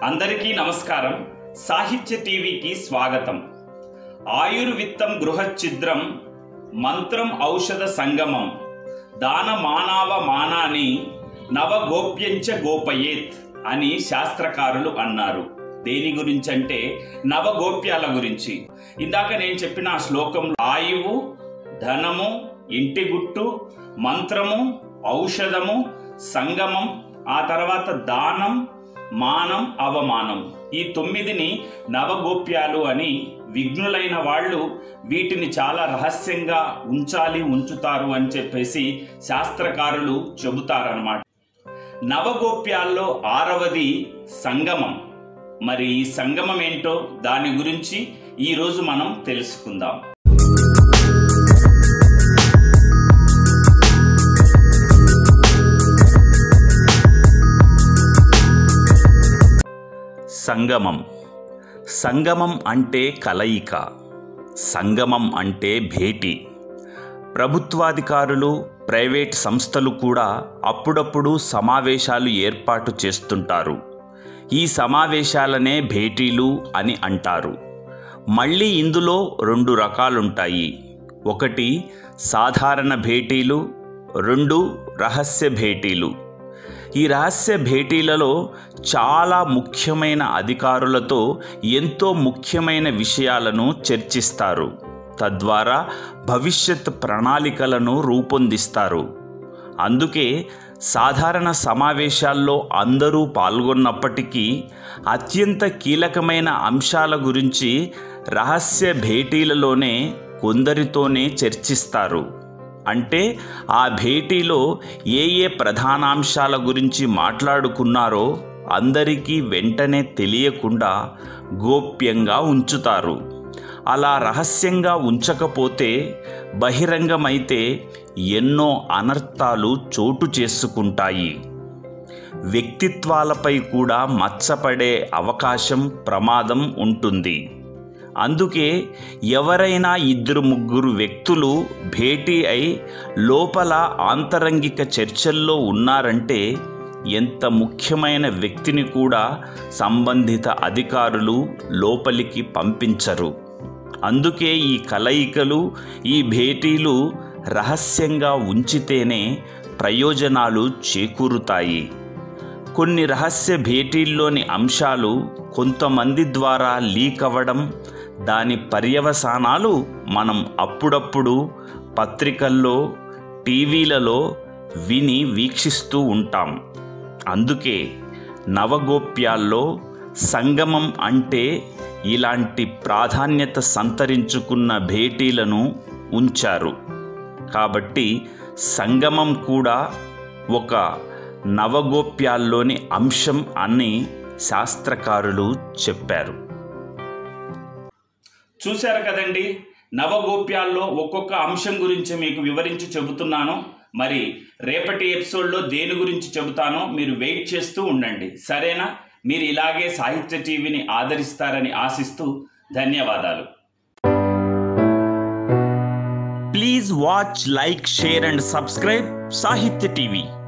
అందరికీ నమస్కారం సాహిత్య టీవీకి స్వాగతం ఆయుర్విత్తం గృహఛిద్రం మంత్రం ఔషధ సంగమం దాన మానవ మానాని నవగోప్యంచ గోపయేత్ అని శాస్త్రకారులు అన్నారు దేని గురించి అంటే నవగోప్యాల గురించి ఇందాక నేను చెప్పిన ఆ శ్లోకంలో ఆయువు ధనము ఇంటి గుట్టు మంత్రము ఔషధము సంగమం ఆ తర్వాత దానం మానం అవమానం ఈ తొమ్మిదిని నవగోప్యాలు అని విఘ్నులైన వాళ్ళు వీటిని చాలా రహస్యంగా ఉంచాలి ఉంచుతారు అని చెప్పేసి శాస్త్రకారులు చెబుతారనమాట నవగోప్యాల్లో ఆరవది సంగమం మరి ఈ సంగమం ఏంటో దాని గురించి ఈరోజు మనం తెలుసుకుందాం సంగమం సంగమం అంటే కలయిక సంగమం అంటే భేటీ ప్రభుత్వాధికారులు ప్రైవేట్ సంస్థలు కూడా అప్పుడప్పుడు సమావేశాలు ఏర్పాటు చేస్తుంటారు ఈ సమావేశాలనే భేటీలు అని అంటారు మళ్ళీ ఇందులో రెండు రకాలుంటాయి ఒకటి సాధారణ భేటీలు రెండు రహస్య భేటీలు ఈ రహస్య భేటీలలో చాలా ముఖ్యమైన అధికారులతో ఎంతో ముఖ్యమైన విషయాలను చర్చిస్తారు తద్వారా భవిష్యత్ ప్రణాళికలను రూపొందిస్తారు అందుకే సాధారణ సమావేశాల్లో అందరూ పాల్గొన్నప్పటికీ అత్యంత కీలకమైన అంశాల గురించి రహస్య భేటీలలోనే కొందరితోనే చర్చిస్తారు అంటే ఆ భేటీలో ఏ ఏ ప్రధానాంశాల గురించి మాట్లాడుకున్నారో అందరికీ వెంటనే తెలియకుండా గోప్యంగా ఉంచుతారు అలా రహస్యంగా ఉంచకపోతే బహిరంగమైతే ఎన్నో అనర్థాలు చోటు చేసుకుంటాయి వ్యక్తిత్వాలపై కూడా మచ్చపడే అవకాశం ప్రమాదం ఉంటుంది అందుకే ఎవరైనా ఇద్దరు ముగ్గురు వ్యక్తులు భేటీ అయి లోపల ఆంతరంగిక చర్చల్లో ఉన్నారంటే ఎంత ముఖ్యమైన వ్యక్తిని కూడా సంబంధిత అధికారులు లోపలికి పంపించరు అందుకే ఈ కలయికలు ఈ భేటీలు రహస్యంగా ఉంచితేనే ప్రయోజనాలు చేకూరుతాయి కొన్ని రహస్య భేటీల్లోని అంశాలు కొంతమంది ద్వారా లీక్ అవ్వడం దాని పర్యవసానాలు మనం అప్పుడప్పుడు పత్రికల్లో టీవీలలో విని వీక్షిస్తూ ఉంటాం అందుకే నవగోప్యాల్లో సంగమం అంటే ఇలాంటి ప్రాధాన్యత సంతరించుకున్న భేటీలను ఉంచారు కాబట్టి సంగమం కూడా ఒక నవగోప్యాల్లోని అంశం అని శాస్త్రకారులు చెప్పారు చూశారు కదండి నవగోప్యాల్లో ఒక్కొక్క అంశం గురించి మీకు వివరించి చెబుతున్నాను మరి రేపటి ఎపిసోడ్లో దేని గురించి చెబుతానో మీరు వెయిట్ చేస్తూ ఉండండి సరేనా మీరు ఇలాగే సాహిత్య టీవీని ఆదరిస్తారని ఆశిస్తూ ధన్యవాదాలు please watch like share and subscribe Sahitya TV